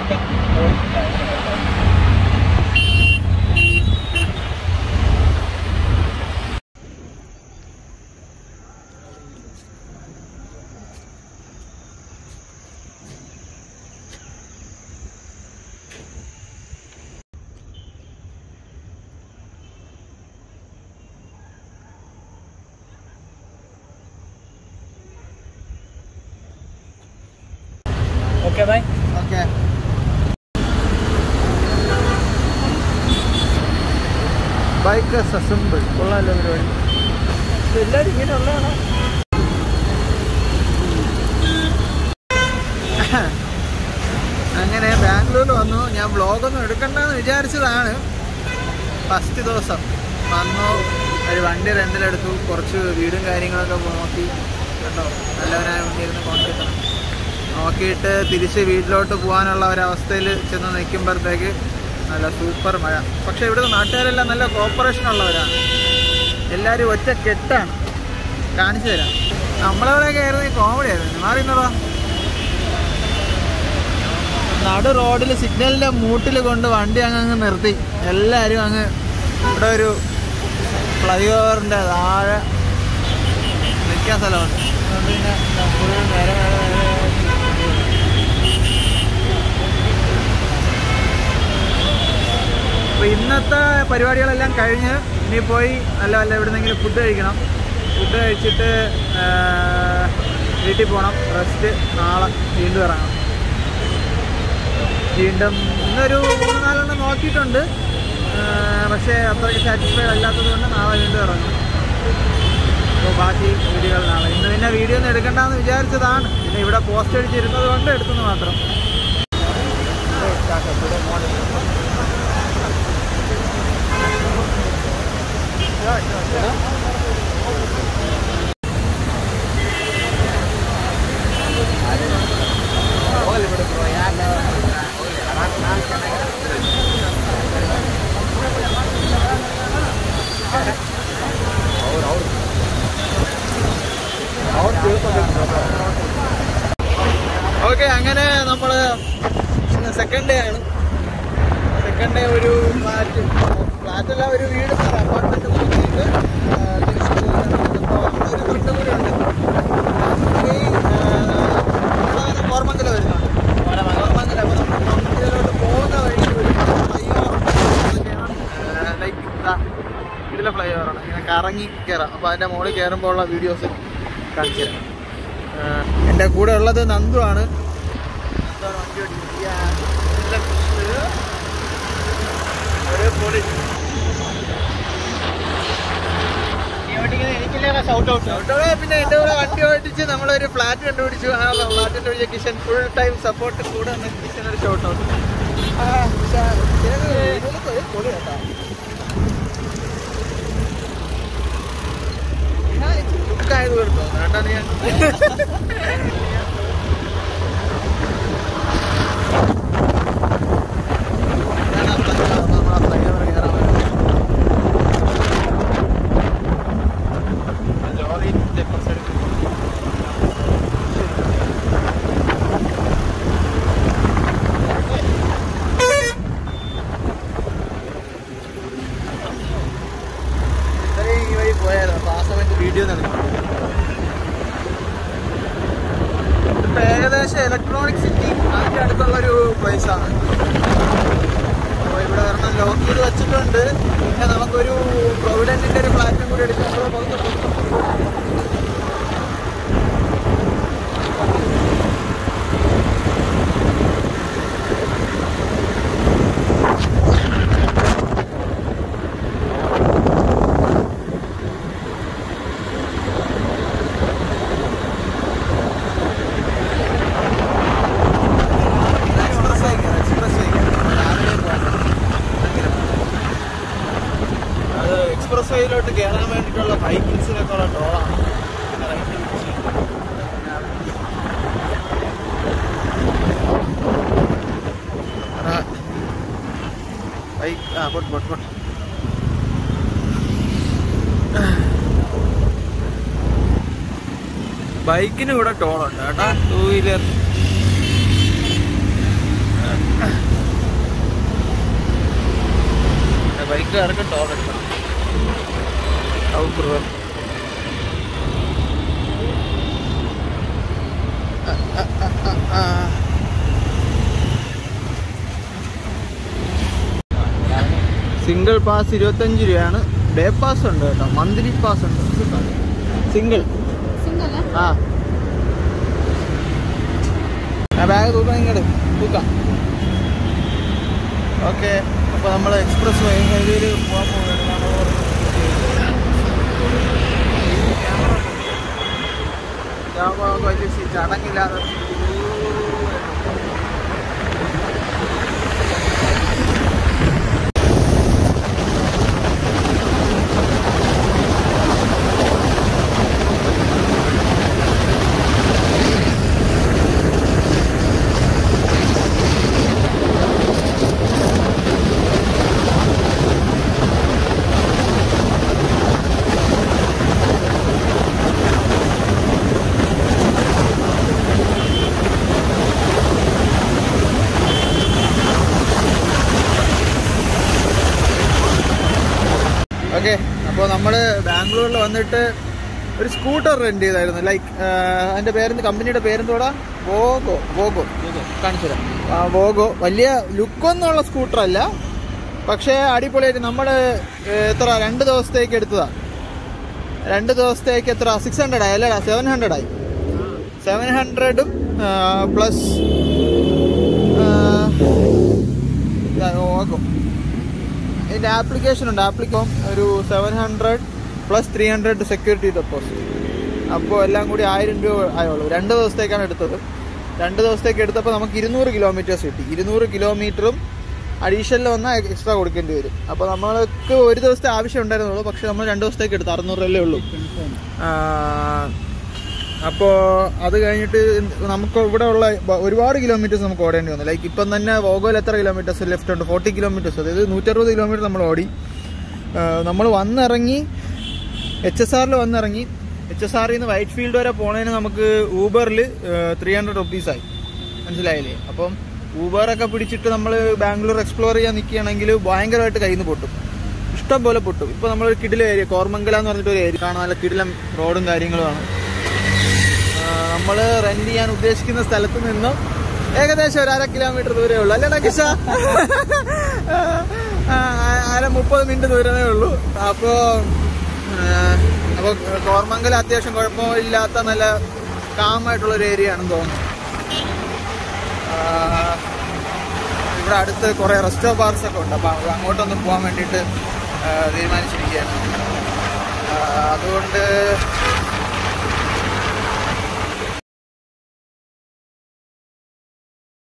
Okay bye okay bike assemble കൊള്ളാമല്ലോ പരിപാടി എല്ലാവരും ഇങ്ങനെ ഉള്ളതാണോ അങ്ങനെ ബാംഗ്ലൂരിൽ വന്നു ഞാൻ വ്ളോഗൊന്നും എടുക്കണ്ടെന്ന് വിചാരിച്ചതാണ് ഫസ്റ്റ് ദിവസം വന്നു ഒരു വണ്ടി റെന്റിലെടുത്തു കുറച്ച് വീടും കാര്യങ്ങളൊക്കെ നോക്കി കേട്ടോ നല്ലവനായ വണ്ടി ഇരുന്ന് കൊണ്ടിരുന്നു നോക്കിയിട്ട് തിരിച്ച് വീട്ടിലോട്ട് പോകാനുള്ള ഒരവസ്ഥയിൽ ചെന്ന് നിൽക്കുമ്പോഴത്തേക്ക് നല്ല സൂപ്പർ മഴ പക്ഷേ ഇവിടുത്തെ നാട്ടുകാരെല്ലാം നല്ല കോപ്പറേഷൻ ഉള്ളവരാണ് എല്ലാവരും ഒറ്റ കെട്ടാണ് കാണിച്ചു തരാം നമ്മളെവിടെയൊക്കെ ആയിരുന്നു കോമഡി ആയിരുന്നു മാറിന്നതാ നടു റോഡിൽ സിഗ്നലിന്റെ മൂട്ടിൽ കൊണ്ട് വണ്ടി അങ്ങ് അങ്ങ് നിർത്തി എല്ലാവരും അങ്ങ് ഇവിടെ ഒരു ഫ്ലൈ ഓവറിന്റെ താഴെ നിൽക്കാൻ സ്ഥലമുണ്ട് അതുകൊണ്ട് പിന്നെ full നേരെ നേരെ നേരെ അപ്പോൾ ഇന്നത്തെ പരിപാടികളെല്ലാം കഴിഞ്ഞ് ഇനി പോയി നല്ല നല്ല എവിടുന്നെങ്കിലും ഫുഡ് കഴിക്കണം ഫുഡ് കഴിച്ചിട്ട് ആ, വീട്ടിൽ പോകണം റെസ്റ്റ് നാളെ വീണ്ടും ഇറങ്ങണം വീണ്ടും ഇന്നൊരു മൂന്ന് നാലെണ്ണം നോക്കിയിട്ടുണ്ട് ആ, പക്ഷേ അത്രയ്ക്ക് സാറ്റിസ്ഫൈഡ് അല്ലാത്തത് കൊണ്ട് നാളെ വീണ്ടും ഇറങ്ങും അപ്പോൾ ബാക്കി വീഡിയോകൾ നാളെ ഇന്ന് പിന്നെ വീഡിയോ ഒന്നും എടുക്കണ്ടെന്ന് വിചാരിച്ചതാണ് പിന്നെ ഇവിടെ പോസ്റ്റ് അടിച്ചിരുന്നത് കൊണ്ട് എടുത്തെന്ന് മാത്രം ഓക്കെ അങ്ങനെ നമ്മൾ സെക്കൻഡ് ഡേ ആണ് സെക്കൻഡ് ഡേ ഒരു ഫ്ലാറ്റ് ഫ്ലാറ്റ് അല്ല ഒരു വീട് അപ്പാർട്ട്മെന്റ് നോക്കിയിട്ട് ആ, തിരിച്ച് പോകുന്നുണ്ട്. അപ്പോൾ ഒരു ഫ്രണ്ട് കൂടി ഉണ്ട് ഈ, ആ, നമ്മളങ്ങനെ കോർമംഗലം വരുന്നുണ്ട് കോർമംഗലം അപ്പോൾ നമ്മൾ കോർമംഗലോട്ട് പോകുന്ന വഴിയിൽ ഒരു ഫ്ലൈ ഓവർ ലൈക്ക് ഇതിലെ ഫ്ലൈ ഓവറാണ് ഇങ്ങനെ കറങ്ങി കയറാം അപ്പോൾ അതിൻ്റെ മുകളിൽ കയറുമ്പോൾ ഉള്ള വീഡിയോസ് കാണിച്ചു തരാം ആ, എൻ്റെ കൂടെ ഉള്ളത് നന്ദു ആണ് നന്ദുവാണ് വണ്ടി ഓടിക്കുന്നത്. യാ, നല്ല കൃഷ്ണ. ഒരു പൊളി. Shout out. പിന്നെ എൻ്റെ കൂടെ വണ്ടി ഓടിച്ച് നമ്മളൊരു ഫ്ലാറ്റ് കണ്ടുപിടിച്ചു ആ ഫ്ലാറ്റ് കണ്ടുപിടിച്ച കിഷൻ ഫുൾ ടൈം സപ്പോർട്ട് കൂടെ വന്ന കിഷൻ ഒരു ഷോട്ട് ഔട്ട് പൊളി കേട്ടോ ലുക്കായത് കൊണ്ട് തോന്നുന്നു കേട്ടോ നീ ഈ വഴി പോയാലോ അപ്പൊ ആ സമയത്ത് വീഡിയോ നടക്കും ഇപ്പൊ ഏകദേശം ഇലക്ട്രോണിക് സിറ്റി അതിന്റെ അടുത്തുള്ള ഒരു പ്ലേസ് ആണ് അപ്പോൾ ഇവിടെ ഒരെണ്ണം ലോക്ക് ചെയ്ത് വെച്ചിട്ടുണ്ട് പിന്നെ നമുക്കൊരു പ്രൊവിഡന്റിന്റെ ഒരു ഫ്ലാറ്റും കൂടി എടുക്കുമ്പോൾ പുറത്ത് എക്സ്പ്രസ് ആയിക്കാം എക്സ്പ്രസ് ആയിക്കാം രാവിലെ പോകാം അത് എക്സ്പ്രസ് വേയിലോട്ട് കയറാൻ വേണ്ടിയിട്ടുള്ള ബൈക്കിങ്സിനൊക്കെ ഉള്ള ടോളാണ് ബൈക്ക് ആ പോട്ട് പോട്ട് പോട്ട് ബൈക്കിന് ഇവിടെ ടോളുണ്ട് കേട്ടോ ടൂ വീലർ വീട്ടുകാർക്ക് ടോൾ എടുക്കണം ഔട്ട് റിവർ സിംഗിൾ പാസ് ഇരുപത്തഞ്ച് രൂപയാണ് ഡേ പാസ് ഉണ്ട് കേട്ടോ മന്ത്ലി പാസ് ഉണ്ട് സിംഗിൾ ആ ആ ബാഗ് തൂക്കാം ഇങ്ങോട്ട് തൂക്കാം ഓക്കെ അപ്പോൾ നമ്മൾ എക്സ്പ്രസ് ഹൈവേയിൽ പോകാൻ പോവുകയാണ് ക്യാമറ വലിയ സീറ്റ് അടങ്ങില്ലാതെ ഓക്കെ അപ്പോൾ നമ്മൾ ബാംഗ്ലൂരിൽ വന്നിട്ട് ഒരു സ്കൂട്ടർ റെന്റ് ചെയ്തായിരുന്നു ലൈക്ക് അതിൻ്റെ പേരെന്ത് കമ്പനിയുടെ പേരെന്തോടാ വോഗോ വോഗോ കാണിച്ചു തരാം ആ, വോഗോ വലിയ ലുക്കൊന്നുള്ള സ്കൂട്ടർ അല്ല പക്ഷേ അടിപൊളിയായിട്ട് നമ്മൾ എത്ര രണ്ട് ദിവസത്തേക്ക് എടുത്തതാ രണ്ട് ദിവസത്തേക്ക് എത്ര സിക്സ് ഹൺഡ്രഡ് ആയി അല്ലടാ സെവൻ ഹൺഡ്രഡ് ആയി സെവൻ ഹൺഡ്രഡും പ്ലസ് വോഗോ ഇതിൻ്റെ ആപ്ലിക്കേഷൻ ഉണ്ട് ആപ്ലിക്കോം ഒരു seven hundred plus three hundred security deposit അപ്പോൾ എല്ലാം കൂടി ആയിരം രൂപ ആയുള്ളൂ രണ്ട് ദിവസത്തേക്കാണ് എടുത്തത് രണ്ട് ദിവസത്തേക്ക് എടുത്തപ്പോൾ നമുക്ക് ഇരുന്നൂറ് കിലോമീറ്റേഴ്സ് കിട്ടി ഇരുന്നൂറ് കിലോമീറ്ററും അഡീഷണൽ വന്നാൽ എക്സ്ട്രാ കൊടുക്കേണ്ടി വരും അപ്പോൾ നമ്മൾക്ക് ഒരു ദിവസത്തെ ആവശ്യം ഉണ്ടായിരുന്നുള്ളൂ പക്ഷേ നമ്മൾ രണ്ട് ദിവസത്തേക്ക് എടുത്തു അറുന്നൂറ് രൂപയല്ലേ ഉള്ളൂ അപ്പോൾ അത് കഴിഞ്ഞിട്ട് നമുക്ക് ഇവിടെ ഉള്ള ബ- ഒരുപാട് കിലോമീറ്റേഴ്സ് നമുക്ക് ഓടേണ്ടി വന്നു ലൈക്ക് ഇപ്പം തന്നെ വോഗോയിൽ എത്ര കിലോമീറ്റേഴ്സ് ലെഫ്റ്റ് ഉണ്ട് ഫോർട്ടി കിലോമീറ്റേഴ്സ് അതായത് നൂറ്ററുപത് കിലോമീറ്റർ നമ്മൾ ഓടി നമ്മൾ വന്നിറങ്ങി എച്ച് എസ് ആറിൽ വന്നിറങ്ങി എച്ച് എസ് ആറിൽ നിന്ന് വൈറ്റ് ഫീൽഡ് വരെ പോണതിന് നമുക്ക് ഊബറിൽ ത്രീ ഹൺഡ്രഡ് റുപ്പീസായി മനസ്സിലായില്ലേ അപ്പം ഊബറൊക്കെ പിടിച്ചിട്ട് നമ്മൾ ബാംഗ്ലൂർ എക്സ്പ്ലോർ ചെയ്യാൻ നിൽക്കുകയാണെങ്കിൽ ഭയങ്കരമായിട്ട് കയ്യിൽ നിന്ന് പൊട്ടും ഇഷ്ടം പോലെ പൊട്ടും ഇപ്പോൾ നമ്മളൊരു കിടില ഏരിയ കോർമംഗല എന്ന് പറഞ്ഞിട്ട് ഒരു ഏരിയ കാണാൻ നല്ല കിടിലം റോഡും കാര്യങ്ങളുമാണ് നമ്മൾ റെന്റ് ചെയ്യാൻ ഉദ്ദേശിക്കുന്ന സ്ഥലത്ത് നിന്നും ഏകദേശം ഒരു അര കിലോമീറ്റർ ദൂരമേ ഉള്ളൂ അല്ലേടാ കിഷ ആ, അര മുപ്പത് മിനിറ്റ് ദൂരമേ ഉള്ളൂ അപ്പോൾ അപ്പോൾ കോർമംഗലം അത്യാവശ്യം കുഴപ്പമില്ലാത്ത നല്ല കാമായിട്ടുള്ള ഒരു ഏരിയ ആണെന്ന് തോന്നുന്നു ആ, ഇവിടെ അടുത്ത് കുറേ റെസ്റ്റോ ബാർസ് ഒക്കെ ഉണ്ട് അപ്പോൾ അങ്ങോട്ടൊന്ന് പോകാൻ വേണ്ടിയിട്ട് ആ, തീരുമാനിച്ചിരിക്കുകയാണ് ആ, അതുകൊണ്ട്